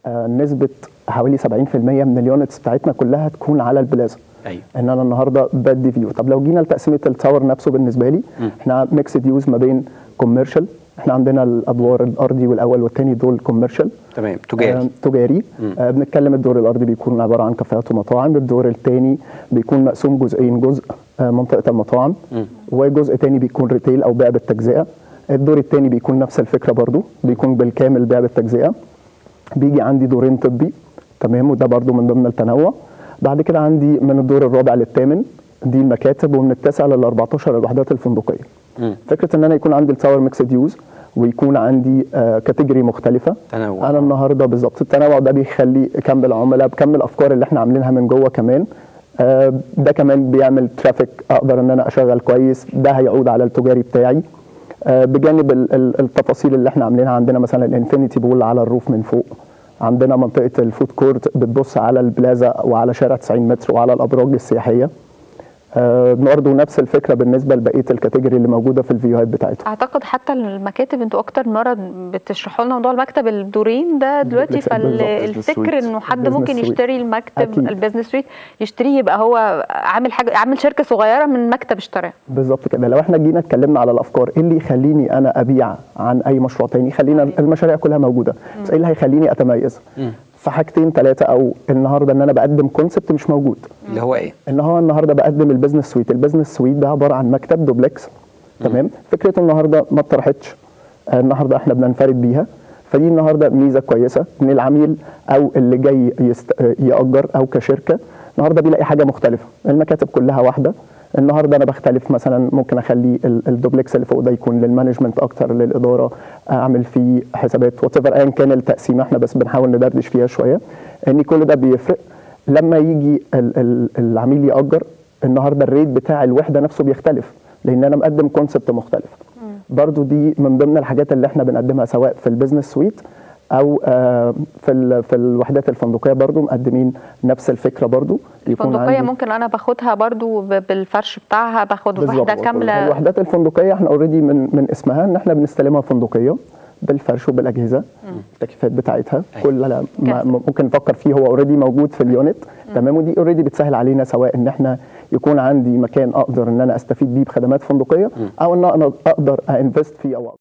آه، نسبه حوالي 70% من اليونتس بتاعتنا كلها تكون على البلازا ايوه ان انا النهارده بدي فيو طب لو جينا لتقسيمه التاور نفسه بالنسبه لي احنا ميكسد يوز ما بين كوميرشال احنا عندنا الادوار الارضي والاول والثاني دول كوميرشال تمام تجاري آه، تجاري آه بنتكلم الدور الارضي بيكون عباره عن كافيهات ومطاعم الدور الثاني بيكون مقسوم جزئين جزء آه منطقه المطاعم وجزء ثاني بيكون ريتيل او بيع بالتجزئه الدور الثاني بيكون نفس الفكره برضو بيكون بالكامل بيع بالتجزئه بيجي عندي دورين طبي تمام وده برضو من ضمن التنوع بعد كده عندي من الدور الرابع للثامن دي المكاتب ومن التاسع لل 14 الوحدات الفندقيه مم. فكره ان انا يكون عندي التاور ميكسد يوز ويكون عندي آه كاتيجوري مختلفه تنوع. انا النهارده بالظبط التنوع ده بيخلي كم العملاء بكم الافكار اللي احنا عاملينها من جوه كمان آه ده كمان بيعمل ترافيك اقدر ان انا اشغل كويس ده هيعود على التجاري بتاعي آه بجانب ال- ال- التفاصيل اللي احنا عاملينها عندنا مثلا الانفينيتي بول على الروف من فوق عندنا منطقه الفود كورت بتبص على البلازا وعلى شارع 90 متر وعلى الابراج السياحيه آه برضه نفس الفكره بالنسبه لبقيه الكاتيجوري اللي موجوده في الفيوهات بتاعتها اعتقد حتى المكاتب انتوا اكتر مره بتشرحوا لنا موضوع المكتب الدورين ده دلوقتي بالظبط، فالفكر suite. انه حد البيزنس ممكن سويت. يشتري المكتب أكيد. البيزنس سويت يشتريه يبقى هو عامل حاجه عامل شركه صغيره من مكتب اشتراه بالظبط كده لو احنا جينا اتكلمنا على الافكار ايه اللي يخليني انا ابيع عن اي مشروع تاني خلينا المشاريع كلها موجوده بس ايه اللي هيخليني اتميز في حاجتين ثلاثه او النهارده ان انا بقدم كونسبت مش موجود اللي هو ايه ان هو النهارده بقدم البيزنس سويت البيزنس سويت ده عباره عن مكتب دوبلكس تمام فكرته النهارده ما اتطرحتش آه، النهارده احنا بننفرد بيها فدي النهارده ميزه كويسه ان العميل او اللي جاي يست... آه، ياجر او كشركه النهارده بيلاقي حاجه مختلفه المكاتب كلها واحده النهارده انا بختلف مثلا ممكن اخلي ال- الدوبلكس اللي فوق ده يكون للمانجمنت اكتر للاداره اعمل فيه حسابات وات ايا كان التقسيمه احنا بس بنحاول ندردش فيها شويه ان كل ده بيفرق لما يجي ال- ال- العميل ياجر النهارده الريت بتاع الوحده نفسه بيختلف لان انا مقدم كونسبت مختلف برضو دي من ضمن الحاجات اللي احنا بنقدمها سواء في البيزنس سويت او آه، في ال- في الوحدات الفندقيه برضو مقدمين نفس الفكره برضو يكون الفندقيه عندي- ممكن انا باخدها برضو ب- بالفرش بتاعها باخد بالظبط. وحده كامله الوحدات الفندقيه احنا اوريدي من من اسمها ان احنا بنستلمها فندقيه بالفرش وبالاجهزه التكييفات بتاعتها أيوة. كل لا ما جاهزة. ممكن نفكر فيه هو اوريدي موجود في اليونت تمام ودي اوريدي بتسهل علينا سواء ان احنا يكون عندي مكان اقدر ان انا استفيد بيه بخدمات فندقيه او ان انا اقدر انفست فيه او